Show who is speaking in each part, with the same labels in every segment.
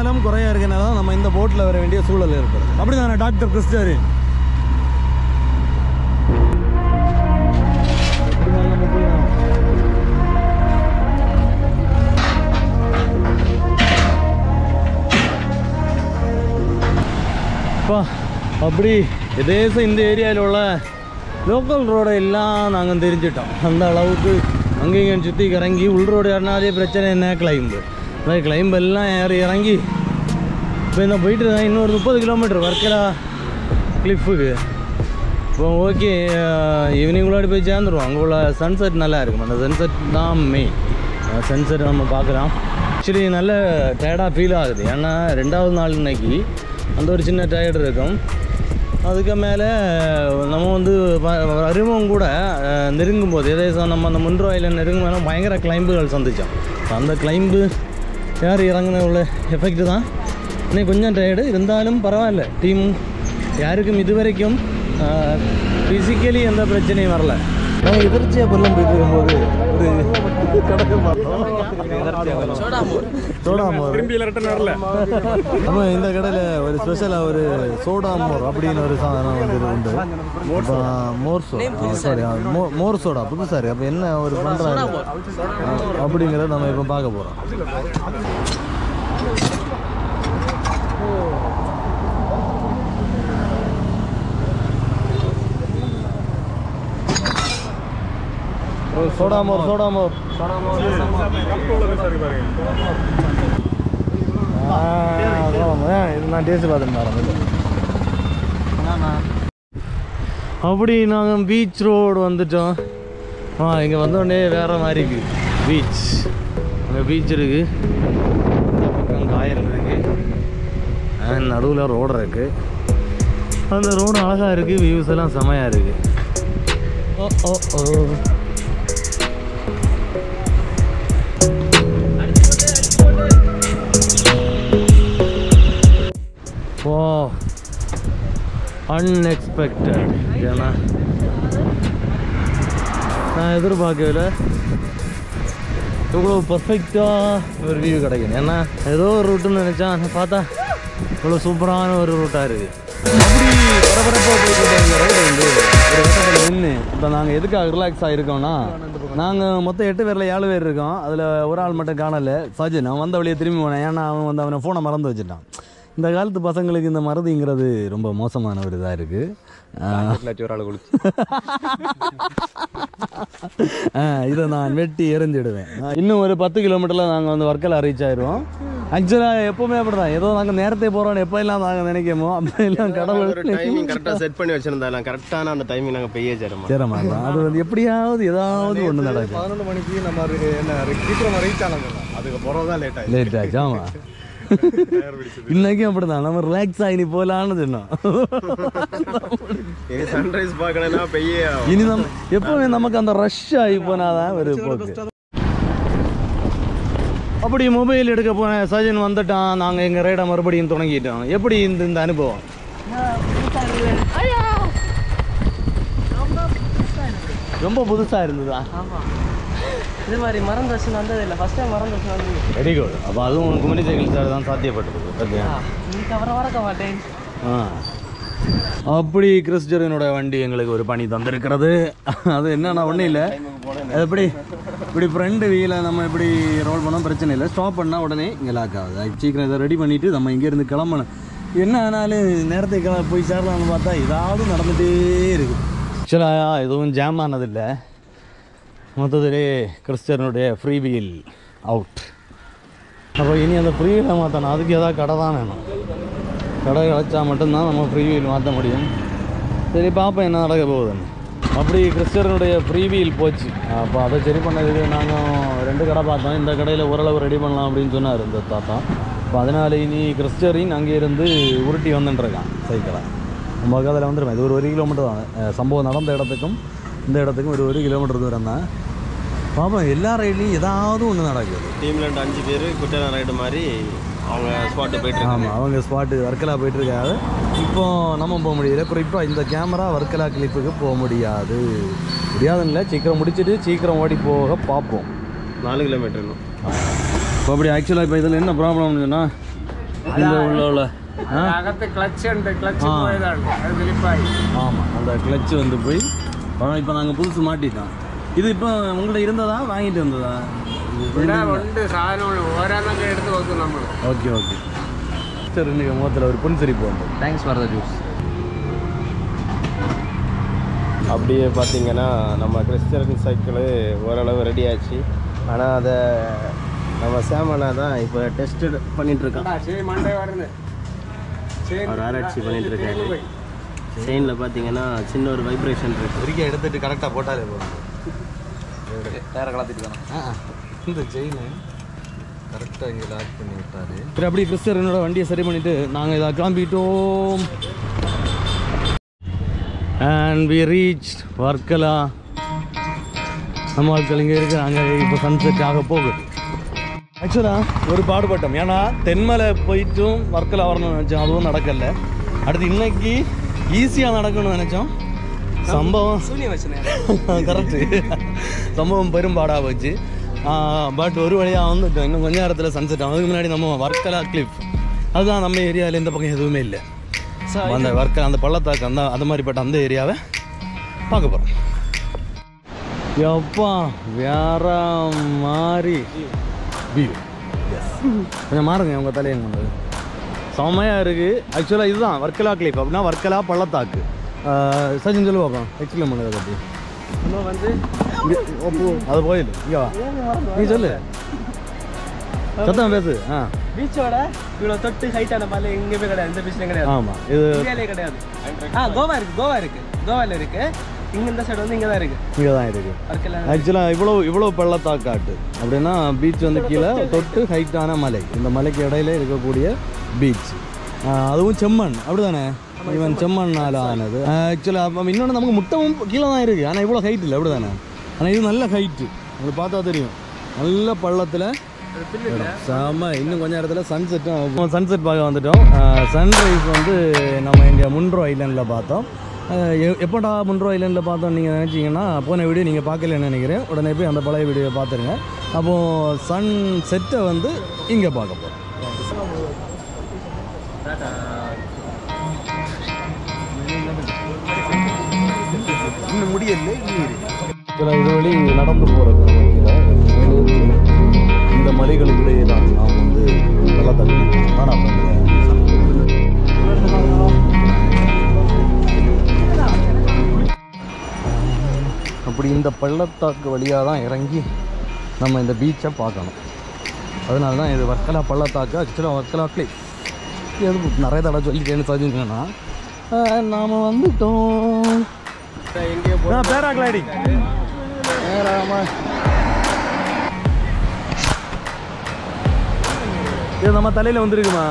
Speaker 1: காலம் குறையா இருக்கனால தான் நம்ம இந்த போட்டில் வர வேண்டிய சூழல் ஏற்படுது அப்படி தானே டாக்டர் கிறிஸ்டரின் அப்பா அப்படி ஏதேசம் இந்த ஏரியாவிലുള്ള லோக்கல் ரோடை எல்லாம் நாங்கள் தெரிஞ்சிட்டோம் அந்த அளவுக்கு அங்கேயும் இங்கேயும் சுற்றி இறங்கி உள் ரோடு ஏறினாலே பிரச்சனை என்ன கிளைம்பு அந்த கிளைம்பு எல்லாம் ஏறி இறங்கி இப்போ என்ன போயிட்டு இருக்கேன் இன்னொரு முப்பது கிலோமீட்டர் வர்க்கலா கிளிஃபுக்கு இப்போ ஓகே ஈவினிங் உள்ளாடி போய் சேர்ந்துருவோம் அங்கே உள்ள சன்செட் நல்லா இருக்கும் அந்த சன்செட் தான் மெயின் சன்செட் நம்ம பார்க்கலாம் ஆக்சுவலி நல்ல டயர்டாக ஃபீல் ஆகுது ஏன்னா ரெண்டாவது நாள் இன்னைக்கு அந்த ஒரு சின்ன டயர்டு இருக்கும் அதுக்கு மேலே நம்ம வந்து அருவம் கூட அஹ், நெருங்கும் போது எதேசம் நம்ம அந்த முன்றுவாயில் நெருங்கும் போது பயங்கர கிளைம்புகள் சந்தித்தோம் அந்த கிளைம்பு ஏறி இறங்கின உள்ள எஃபெக்ட் தான் இன்னைக்கு கொஞ்சம் டயர்டு இருந்தாலும் பரவாயில்ல டீம் யாருக்கும் இதுவரைக்கும் ஃபிசிக்கலி எந்த பிரச்சனையும் வரல நாங்கள் எதிர்ச்சியாக பொருளும் போயிட்டு இருக்கும்போது ஒரு கடைக்கு பார்த்தோம் சோடா மோர் அப்போ இந்த கடையில் ஒரு ஸ்பெஷலாக ஒரு சோடா மோர் அப்படின்னு ஒரு சாதனம் வந்து இது உண்டு அப்போ மோர் சோடா சாரி மோர் சோடா புதுசாக இருக்கு அப்போ என்ன ஒரு பண்ணுறாங்க அப்படிங்கிறத நம்ம இப்போ பார்க்க போகிறோம் சோடா மோர் சோடா மோர் ஆ, அதான், ஆ, இது நான் டேஸ்ட் பார்த்துட்டு மறந்துட்டேன் அப்படி நாங்கள் பீச் ரோடு வந்துட்டோம் ஆ இங்கே வந்தோடனே வேறு மாதிரி இருக்குது பீச் அங்கே பீச் இருக்குது இந்த பக்கம் காயல் இருக்குது நடுவில் ரோடு இருக்குது அந்த ரோடு அழகாக இருக்குது வியூஸ் எல்லாம் செமையாக இருக்குது ஓ ஓ ஓ ஓ அன்எக்ஸ்பெக்டட் ஏன்னா நான் எதிர்பார்க்கல இவ்வளோ பர்ஃபெக்டாக ஒரு வியூ கிடைக்கும் ஏன்னா ஏதோ ஒரு ரூட்டுன்னு நினச்சா நான் பார்த்தா இவ்வளோ சூப்பரான ஒரு ரூட்டாக இருக்குது அப்படி பரபரப்பாக போய்கிட்டு இந்த ரைடு வந்து ஒரு கட்டத்தில் நின்று இப்போ நாங்கள் எதுக்காக ரிலாக்ஸ் ஆகிருக்கோம்னா நாங்கள் மொத்தம் எட்டு பேரில் ஏழு பேர் இருக்கோம் அதில் ஒரு ஆள் மட்டும் காணலை சஜின் அவன் வந்த வழியே திரும்பி போனேன் ஏன்னா அவன் வந்து அவனை ஃபோனை மறந்து வச்சுட்டான் இந்த காலத்து பசங்களுக்கு இந்த மறதிங்கிறது ரொம்ப மோசமான ஒரு இதாக இருக்குது இதை நான் வெட்டி எறிஞ்சிடுவேன் இன்னும் ஒரு பத்து கிலோமீட்டரில் நாங்கள் வந்து வர்க்கலா ரீச் ஆயிடுவோம் ஆக்சுவலாக எப்போவுமே அப்படி தான் ஏதோ நாங்கள் நேரத்தை போகிறோம் எப்போ எல்லாம் நாங்கள் நினைக்கமோ அப்போ எல்லாம்
Speaker 2: ஒரு
Speaker 1: கடவுள்
Speaker 2: டைமிங் கரெக்டாக செட் பண்ணி வச்சிருந்தாலும் கரெக்டான அந்த டைமிங் நாங்கள் பெய்ய சேரமா
Speaker 1: சேர மாட்டோம் அது வந்து எப்படியாவது ஏதாவது ஒன்று நடக்கும்
Speaker 3: பதினொன்று மணிக்கு நம்ம ஒரு என்ன சீக்கிரமாக ரீச் ஆனது அதுக்கு பிறகு தான் லேட் ஆகி
Speaker 1: லேட் ஆச்சு ஆமாம் இன்னைக்கும் அப்படிதான் நம்ம ரிலாக்ஸ் ஆகி நீ போகலான்னு சொன்னோம்
Speaker 2: இனி சன்ரைஸ் பார்க்கணும்னா பெய்ய
Speaker 1: இனி நம்ம எப்பவுமே நமக்கு அந்த ரஷ் ஆகி போனாதான் ஒரு போக்கு அப்படி மொபைல் எடுக்க போன சஜன் வந்துட்டான் நாங்கள் எங்கள் ரைடை மறுபடியும் தொடங்கிட்டோம் எப்படி இந்த இந்த அனுபவம் ரொம்ப புதுசாக இருந்ததா
Speaker 4: இது மாதிரி மரம் தர்ஷன் வந்தது இல்லை ஃபர்ஸ்ட் டைம் மரம் தர்ஷன் வந்து
Speaker 1: வெரி குட் அப்போ அதுவும் குமரி சைக்கிள் சார் தான் சாத்தியப்பட்டது ஓகே
Speaker 4: இன்னைக்கு அவரை வரக்க மாட்டேன்
Speaker 1: ஆ அப்படி கிறிஸ்டரனோட வண்டி எங்களுக்கு ஒரு பணி தந்திருக்கிறது அது என்னன்னா ஒன்றும் இல்லை அது எப்படி இப்படி ஃப்ரெண்டு வீலை நம்ம இப்படி ரோல் பண்ணால் பிரச்சனை இல்லை ஸ்டாப் பண்ணால் உடனே இங்கே லாக் ஆகுது அது சீக்கிரம் இதை ரெடி பண்ணிவிட்டு நம்ம இங்கேருந்து கிளம்பணும் என்ன ஆனாலும் நேரத்துக்கு கிளம்ப போய் சேரலாம்னு பார்த்தா ஏதாவது நடந்துகிட்டே இருக்கு ஆக்சுவலாக எதுவும் ஜாம் ஆனதில்லை மொத்தத்திலே கிறிஸ்டனுடைய ஃப்ரீ வீல் அவுட் அப்போ இனி அந்த ஃப்ரீ வீலை மாற்றணும் அதுக்கு ஏதாவது கடை தான் வேணும் கடை கிடச்சா மட்டும்தான் நம்ம ஃப்ரீ வீல் மாற்ற முடியும் சரி பார்ப்போம் என்ன நடக்க போகுதுன்னு அப்படி கிறிஸ்டனுடைய ஃப்ரீ வீல் போச்சு அப்போ அதை சரி பண்ணதுக்கு நாங்கள் ரெண்டு கடை பார்த்தோம் இந்த கடையில் ஓரளவு ரெடி பண்ணலாம் அப்படின்னு சொன்னார் இந்த தாத்தா இப்போ அதனால் இனி கிறிஸ்டரின் அங்கே இருந்து உருட்டி வந்துட்டுருக்கான் சைக்கிளை நம்ம அதில் வந்துடுவேன் இது ஒரு ஒரு கிலோமீட்டர் தான் அஹ் சம்பவம் நடந்த இடத்துக்கும் இந்த இடத்துக்கும் ஒரு ஒரு கிலோமீட்டர் தூரம் தான் பார்ப்போம் எல்லா ரைட்லேயும் ஏதாவது ஒன்று நடக்குது
Speaker 2: டீம்ல ரெண்டு அஞ்சு பேர் குட்டன ரைடு மாதிரி அவங்க ஸ்பாட்டு போயிட்டு இருக்காங்க
Speaker 1: ஆமாம் அவங்க ஸ்பாட்டு வர்க்கலா போயிட்டு இருக்காரு இப்போ நம்ம போக முடியல குறிப்பாக இந்த கேமரா வர்க்கலா கிளிப்புக்கு போக முடியாது முடியாதுன்னு இல்லை சீக்கிரம் முடிச்சுட்டு சீக்கிரம் ஓடி போக பார்ப்போம்
Speaker 2: நாலு கிலோமீட்டர் இன்னும்
Speaker 1: இப்போ அப்படி ஆக்சுவலாக இப்போ இதில் என்ன ப்ராப்ளம்னு சொன்னால் இந்த உள்ள உள்ள ஆ
Speaker 3: അകത്ത് ക്ലച്ച് ഉണ്ട് ക്ലച്ച്
Speaker 1: ആ.
Speaker 3: പോയതാണ് അത് സ്ലിപ്പായി
Speaker 1: ஆமாம் அந்த கிளச்சு வந்து போய் இப்போ நாங்கள் புதுசு மாட்டிட்டோம் இது இப்போ உங்கள்ட்ட இருந்ததா வாங்கிட்டு வந்ததா
Speaker 3: ഇവിടെ ഉണ്ട് സാധനങ്ങൾ ഓരോന്നൊക്കെ എടുത്ത് നോക്കും നമ്മൾ
Speaker 1: ஓகே ஓகே சரி இன்னைக்கு முகத்தில் ஒரு புன்சிரிப்பு வந்து
Speaker 4: தேங்க்ஸ் ஃபார் த ஜூஸ்
Speaker 2: அப்படியே பார்த்தீங்கன்னா நம்ம கிறிஸ்டியன் சைக்கிள் ஓரளவு ரெடி ஆச்சு ஆனால் அதை நம்ம சேமனா தான் இப்போ டெஸ்ட் பண்ணிட்டு இருக்கான்
Speaker 3: ശരി മണ്ടേ വരുന്നത് ശരി
Speaker 2: அவர் ஆராய்ச்சி பண்ணிட்டு இருக்காரு செயினில் பார்த்தீங்கன்னா சின்ன ஒரு வைப்ரேஷன் இருக்கு
Speaker 1: ஒரிக்கா எடுத்துட்டு கரெக்டாக போட்டாலே போதும்
Speaker 4: வேற கலத்திட்டு தானே
Speaker 1: இந்த செயின் கரெக்டாக இங்கே லாக் பண்ணி விட்டாரு சரி அப்படி கிறிஸ்டர் என்னோட வண்டியை சரி பண்ணிட்டு நாங்கள் இதை கிளம்பிட்டோம் அண்ட் வி ரீச் வர்க்கலா நம்ம ஆட்கள் இங்கே இருக்கிறாங்க இப்போ சன்செட் ஆக போகுது ஆக்சுவலாக ஒரு பாடுபட்டோம் ஏன்னா தென்மலை போயிட்டும் வர்க்கலா வரணும்னு நினச்சோம் அதுவும் நடக்கல அடுத்து இன்னைக்கு ஈஸியாக நடக்கணும்னு நினச்சோம் சம்பவம்
Speaker 4: சூனிய வச்சுனேன்
Speaker 1: கரெக்டு சம்பவம் பெரும்பாடாக போச்சு பட் ஒரு வழியாக வந்துட்டோம் இன்னும் கொஞ்ச நேரத்தில் சன்செட் ஆகும் அதுக்கு முன்னாடி நம்ம வர்க்கலா கிளிப் அதுதான் நம்ம ஏரியாவில் இந்த பக்கம் எதுவுமே இல்லை அந்த வர்க்கலா அந்த பள்ளத்தாக்கு அந்த அந்த மாதிரிப்பட்ட அந்த ஏரியாவை பார்க்க போகிறோம் எப்பா வேற மாதிரி வியூ கொஞ்சம் மாறுங்க உங்கள் தலையை கொண்டு செம்மையாக இருக்குது ஆக்சுவலாக இதுதான் வர்க்கலா கிளிப் அப்படின்னா வர்க்கலா பள்ளத்தாக்கு சச்சின் சொல்லு பார்ப்போம் எக்ஸ்பிளைன் பண்ணதை பற்றி
Speaker 4: இன்னும் வந்து
Speaker 1: இங்க, ஓ, அது போயிடு இங்க வா நீ சொல்லு சத்தம் பேசு ஆ
Speaker 4: பீச்சோட இவ்வளோ தொட்டு ஹைட்டான மலை எங்கேயுமே கிடையாது இந்த பீச்லையும் கிடையாது
Speaker 1: ஆமாம் இது
Speaker 4: இந்தியாலே கிடையாது ஆ கோவா இருக்கு கோவா இருக்கு கோவால இருக்கு இங்க இந்த சைடு வந்து இங்க தான் இருக்கு
Speaker 1: இங்கே தான் இருக்குது
Speaker 4: வர்க்கல
Speaker 1: ஆக்சுவலாக இவ்வளோ இவ்வளோ பள்ளத்தாக்காட்டு அப்படின்னா பீச் வந்து கீழே தொட்டு ஹைட்டான மலை இந்த மலைக்கு இடையில இருக்கக்கூடிய பீச் அதுவும் செம்மண் அப்படிதானே இவன் செம்மண்ணால் ஆனது ஆக்சுவலாக அப்போ இன்னொன்று நமக்கு முட்டமும் கீழே தான் இருக்குது ஆனால் இவ்வளோ ஹைட் இல்லை அப்படிதானே ஆனால் இது நல்ல ஹைட்டு உங்களுக்கு பார்த்தா தெரியும் நல்ல பள்ளத்தில் செம இன்னும் கொஞ்ச நேரத்தில் சன்செட்டும் சன்செட் பார்க்க வந்துட்டோம் சன்ரைஸ் வந்து நம்ம இங்கே முன்ரோ ஐலண்டில் பார்த்தோம் அஹ் எ- எப்போடா முன்ரோ ஐலண்டில் பார்த்தோம் நீங்கள் நினச்சிங்கன்னா போன வீடியோ நீங்கள் பார்க்கலன்னு நினைக்கிறேன் உடனே போய் அந்த பழைய வீடியோ பார்த்துருங்க அப்போது சன் செட்டை வந்து இங்கே பார்க்க போகிறோம் இன்னும் முடியல இது வழி நடந்து போகிறது இந்த மலைகளுக்கிடையே தான் நாம் வந்து நல்லா தள்ளி ஆனால் அப்படி இந்த பள்ளத்தாக்கு வழியாக தான் இறங்கி நம்ம இந்த பீச்சை பார்க்கணும் அதனால தான் இது வர்க்கலா பள்ளத்தாக்கு ஆக்சுவலாக வர்க்கலா பிளேஸ் எது நிறைய தடவை சொல்லிட்டேன்னு தெரிஞ்சுக்கணும்னா நாம் வந்துட்டோம் பேராகிளைடிங் இது நம்ம தலையில் வந்துருக்குமா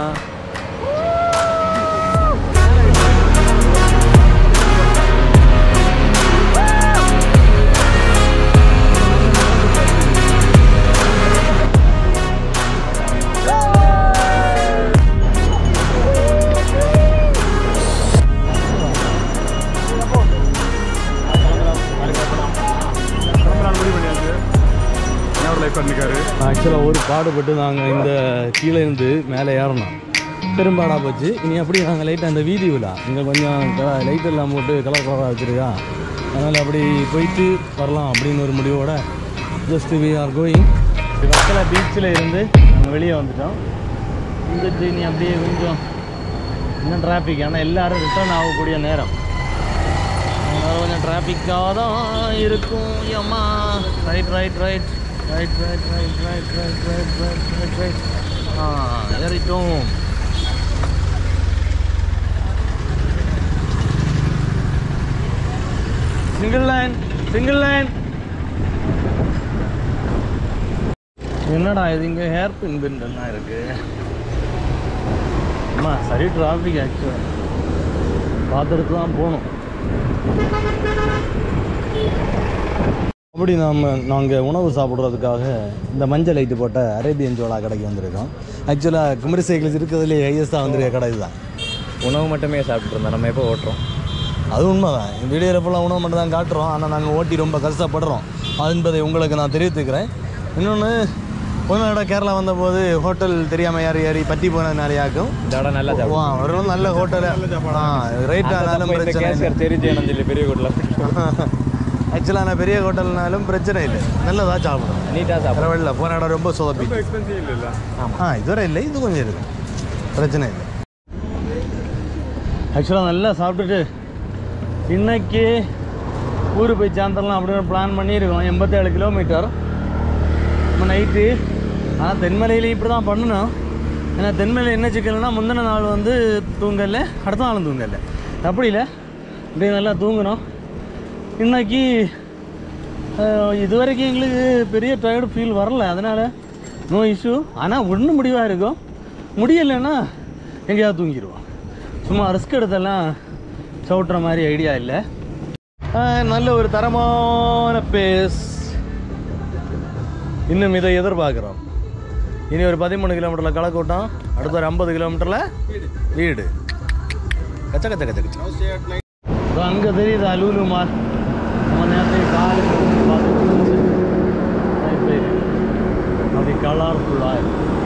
Speaker 1: ஆக்சுவலாக ஒரு பாடுபட்டு நாங்கள் இந்த கீழே இருந்து மேலே ஏறணும் பெரும்பாடாக போச்சு இனி அப்படி நாங்கள் லைட்டாக இந்த வீதி விழா இங்கே கொஞ்சம் லைட் எல்லாம் போட்டு கலர் கலராக வச்சுருக்கா அதனால் அப்படி போயிட்டு வரலாம் அப்படின்னு ஒரு முடிவோட ஜஸ்ட் வி ஆர் கோயிங் வக்கலை பீச்சில் இருந்து நாங்கள் வெளியே வந்துட்டோம் வந்துட்டு இனி அப்படியே கொஞ்சம் இன்னும் டிராஃபிக் ஆனால் எல்லாரும் ரிட்டர்ன் ஆகக்கூடிய நேரம் அதனால கொஞ்சம் டிராஃபிக்காக தான் இருக்கும் ஏம்மா right right right right right right right right right right right right ஆ ஏறிட்டோம் சிங்கிள் லைன் சிங்கிள் லைன் என்னடா இது இங்கே ஹேர் பின் பின் எல்லாம் இருக்கு அம்மா சரி டிராஃபிக் ஆக்சுவலாக பார்த்துட்டு தான் போகணும் அப்படி நாம் நாங்கள் உணவு சாப்பிட்றதுக்காக இந்த மஞ்சள் லைட்டு போட்ட அரேபியன் சோளா கடைக்கு வந்திருக்கோம் ஆக்சுவலாக குமரி சைக்கிள்ஸ் இருக்கிறதுலே ஹையஸ்ட்டாக வந்திருக்க கடை இதுதான்
Speaker 3: உணவு மட்டுமே சாப்பிட்டு இருந்தோம் நம்ம எப்போ ஓட்டுறோம்
Speaker 1: அது உண்மைதான் வீடியோவில் ஃபுல்லாக உணவு மட்டும் தான் காட்டுறோம் ஆனால் நாங்கள் ஓட்டி ரொம்ப கஷ்டப்படுறோம் அது என்பதை உங்களுக்கு நான் தெரிவித்துக்கிறேன் இன்னொன்று போன கேரளா வந்தபோது ஹோட்டல் தெரியாமல் யார் யாரி பற்றி போனதுனாலையாக்கும்
Speaker 3: இந்த இடம் நல்லா
Speaker 1: வா, ஒரு நல்ல ஹோட்டல் ஆ ரேட் ஆனாலும் பிரச்சனை இல்லை
Speaker 3: தெரிஞ்சு இடம் சொல்லி பெரிய வீட்டில்
Speaker 1: ஆக்சுவலாக நான் பெரிய ஹோட்டல்னாலும் பிரச்சனை இல்லை நல்லதாக சாப்பிடும்
Speaker 3: நீட்டாக சாப்பிடும்
Speaker 1: பரவாயில்ல போன இடம் ரொம்ப சொதப்பி
Speaker 3: எக்ஸ்பென்சிவ் இல்லைல்ல
Speaker 1: ஆ இதுவரை இல்லை இது கொஞ்சம் இருக்கு பிரச்சனை இல்லை ஆக்சுவலாக நல்லா சாப்பிட்டுட்டு இன்னைக்கு ஊர் போய் சேர்ந்துடலாம் அப்படின்னு பிளான் பண்ணியிருக்கோம் எண்பத்தேழு கிலோமீட்டர் நம்ம நைட்டு ஆனால் தென்மலையிலையும் இப்படி தான் பண்ணணும் ஏன்னா தென்மலையில் என்ன சிக்கல்னா முந்தின நாள் வந்து தூங்கல அடுத்த நாளும் தூங்கல அப்படி இல்லை இப்படியே நல்லா தூங்கணும் இன்னைக்கு அஹ், இதுவரைக்கும் எங்களுக்கு பெரிய டயர்டு ஃபீல் வரல அதனால் நோ இஷ்யூ ஆனால் ஒன்றும் முடிவாக இருக்கும் முடியலைன்னா எங்கேயாவது தூங்கிடுவோம் சும்மா ரிஸ்க் எடுத்தெல்லாம் சவுட்டுற மாதிரி ஐடியா இல்லை அஹ், நல்ல ஒரு தரமான பேஸ் இன்னும் இதை எதிர்பார்க்குறோம் இனி ஒரு பதிமூணு கிலோமீட்டரில் கலக்கூட்டம் அடுத்த ஒரு ஐம்பது கிலோமீட்டரில் வீடு கச்ச கச்ச கச்ச கச்ச அங்கே தெரியுது அலூலு மால் நம்ம நேரத்தை காலு பார்த்துட்டு அப்படி கலர்ஃபுல்லாக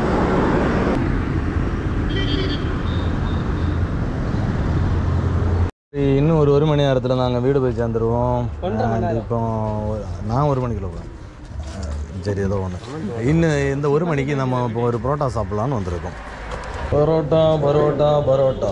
Speaker 1: இன்னும் ஒரு ஒரு மணி நேரத்தில் நாங்கள் வீடு போய் சேர்ந்துருவோம் And இப்போ ஒரு- நான் ஒரு மணிக்குள்ள போகிறேன் சரி ஏதோ ஒன்று இன்னும் இந்த ஒரு மணிக்கு நம்ம இப்போ ஒரு பரோட்டா சாப்பிட்லான்னு வந்திருக்கோம் பரோட்டா பரோட்டா பரோட்டா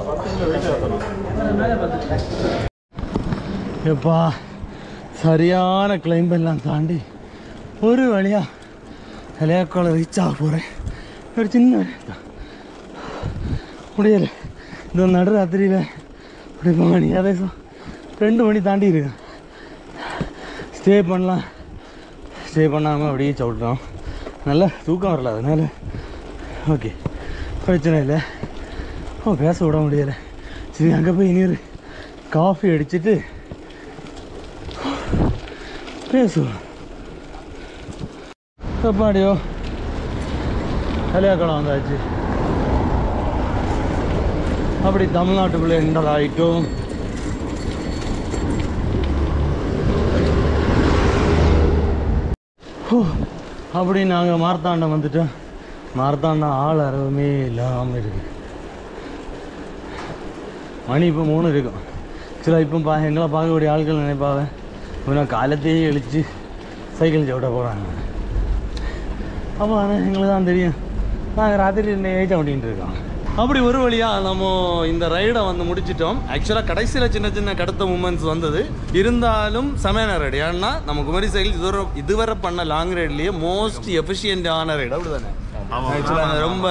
Speaker 1: எப்பா சரியான கிளைம்ப் எல்லாம் தாண்டி ஒரு வழியா கலியாக்கோளை ரீச் ஆக போகிறேன் ஒரு சின்ன வழி தான். முடியலை இந்த நடுராத்திரியில் இப்படி மணி ஏதாச்சும் ரெண்டு மணி தாண்டி இருக்கு ஸ்டே பண்ணலாம் ஸ்டே பண்ணாமல் அப்படியே சவிட்டோம் நல்லா தூக்கம் வரல அதனால ஓகே பிரச்சனை இல்லை ஓ பேச விட முடியலை சரி அங்கே போய் இனி ஒரு காஃபி அடிச்சிட்டு பேசுவோம் எப்பாடியோ கலியாக்குளம் வந்தாச்சு அப்படி தமிழ்நாட்டுக்குள்ளே என்டர் ஆகிட்டோம் ஹோ, அப்படி நாங்கள் மார்த்தாண்டம் வந்துட்டோம் மார்த்தாண்டம் ஆள் அறவுமே இல்லாமல் இருக்கு மணி இப்போ மூணு இருக்கும் சில இப்போ பா எங்களை பார்க்கக்கூடிய ஆட்கள் நினைப்பாங்க இவனை காலத்தையே இழிச்சு சைக்கிள் சவிட்ட போகிறாங்க அப்போ ஆனால் எங்களுக்கு தான் தெரியும் நாங்கள் ராத்திரி ஏஜ் அப்படின்ட்டு இருக்கோம் அப்படி ஒரு வழியாக நம்ம இந்த ரைடை வந்து முடிச்சிட்டோம் ஆக்சுவலாக கடைசியில் சின்ன சின்ன கடத்த மூமெண்ட்ஸ் வந்தது இருந்தாலும் செமையான ரைடு ஏன்னா நம்ம குமரி சைக்கிள் இதுவரை இதுவரை பண்ண லாங் ரைட்லேயே மோஸ்ட் எஃபிஷியண்டான ரைடு அப்படிதானே ஆக்சுவலாக ரொம்ப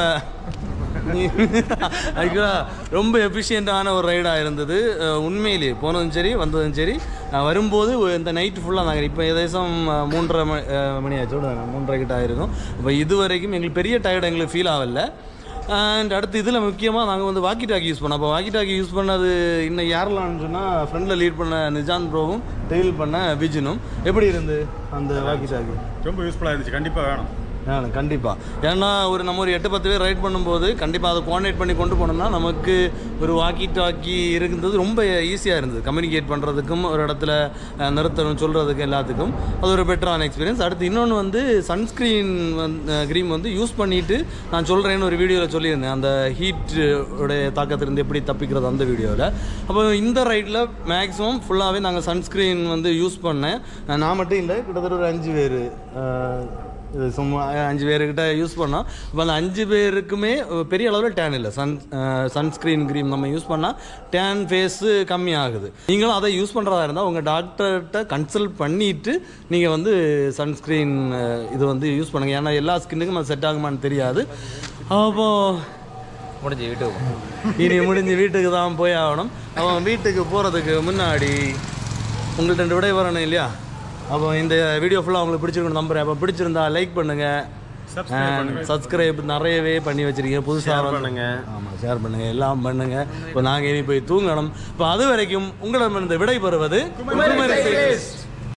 Speaker 1: ஆக்சுவலாக ரொம்ப எஃபிஷியண்ட்டான ஒரு ரைடாக இருந்தது அஹ் உண்மையிலேயே போனதும் சரி வந்ததும் சரி நான் வரும்போது ஒ- இந்த நைட்டு ஃபுல்லாக நாங்கள் இப்போ ஏதேசம் அஹ், மூன்றரை மணி அஹ், மணி ஆச்சு விடுங்க, மூன்றரை கிட்ட ஆயிருக்கும் இப்போ இது வரைக்கும் எங்களுக்கு பெரிய டயர்டு எங்களுக்கு ஃபீல் ஆகல அண்ட் அடுத்து இதில் முக்கியமாக நாங்கள் வந்து வாக்கி டாக்கி யூஸ் பண்ணோம் அப்போ வாக்கி டாக்கி யூஸ் பண்ணது இன்னும் யாரெல்லாம்னு சொன்னால் ஃப்ரெண்டில் லீட் பண்ண நிஜாந்த் ப்ரோவும் டெயில் பண்ண விஜினும் எப்படி இருந்து அந்த வாக்கி டாக்கி
Speaker 3: ரொம்ப யூஸ்ஃபுல்லாக இருந்துச்சு கண்டிப்பாக வேணும்
Speaker 1: வேணும் கண்டிப்பாக ஏன்னா ஒரு நம்ம ஒரு எட்டு பத்து பேர் ரைட் பண்ணும்போது கண்டிப்பாக அதை கோஆர்டினேட் பண்ணி கொண்டு போனோம்னா நமக்கு ஒரு வாக்கி டாக்கி இருந்தது ரொம்ப ஈஸியாக இருந்தது கம்யூனிகேட் பண்ணுறதுக்கும் ஒரு இடத்துல அஹ், நிறுத்தணும் சொல்கிறதுக்கு எல்லாத்துக்கும் அது ஒரு பெட்டரான எக்ஸ்பீரியன்ஸ் அடுத்து இன்னொன்று வந்து சன்ஸ்க்ரீன் வந்து க்ரீம் வந்து யூஸ் பண்ணிவிட்டு நான் சொல்கிறேன்னு ஒரு வீடியோவில் சொல்லியிருந்தேன் அந்த ஹீட் உடைய தாக்கத்திலிருந்து எப்படி தப்பிக்கிறது அந்த வீடியோவில் அப்போ இந்த ரைட்டில் மேக்ஸிமம் ஃபுல்லாகவே நாங்கள் சன்ஸ்க்ரீன் வந்து யூஸ் பண்ணேன் அஹ், நான் மட்டும் இல்லை கிட்டத்தட்ட ஒரு அஞ்சு பேர் இது சும்மா அஞ்சு பேர்கிட்ட யூஸ் பண்ணோம் இப்போ அந்த அஞ்சு பேருக்குமே பெரிய அளவில் டேன் இல்லை சன் சன்ஸ்க்ரீன் க்ரீம் நம்ம யூஸ் பண்ணால் டேன் ஃபேஸு கம்மியாகுது நீங்களும் அதை யூஸ் பண்ணுறதா இருந்தால் உங்கள் டாக்டர்கிட்ட கன்சல்ட் பண்ணிவிட்டு நீங்கள் வந்து சன்ஸ்க்ரீன் இது வந்து யூஸ் பண்ணுங்கள் ஏன்னா எல்லா ஸ்கின்னுக்கும் அது செட் ஆகுமான்னு தெரியாது அப்போது
Speaker 3: முடிஞ்சு வீட்டுக்கு
Speaker 1: இனி முடிஞ்சு வீட்டுக்கு தான் போய் ஆகணும் அவன் வீட்டுக்கு போகிறதுக்கு முன்னாடி உங்கள்கிட்ட ரெண்டு விடை வரணும் இல்லையா அப்போ இந்த வீடியோ ஃபுல்லாக உங்களுக்கு பிடிச்சிருக்கணும் நம்புறேன் அப்போ பிடிச்சிருந்தா லைக் பண்ணுங்க சப்ஸ்கிரைப் நிறையவே பண்ணி வச்சிருக்கீங்க புதுசாக
Speaker 2: பண்ணுங்க.
Speaker 1: ஆமாம் ஷேர் பண்ணுங்க எல்லாம் பண்ணுங்க இப்போ நாங்கள் இனி போய் தூங்கணும் இப்போ அது வரைக்கும் உங்களிடமிருந்து விடை பெறுவது குமரி சைக்கிளிஸ்ட்.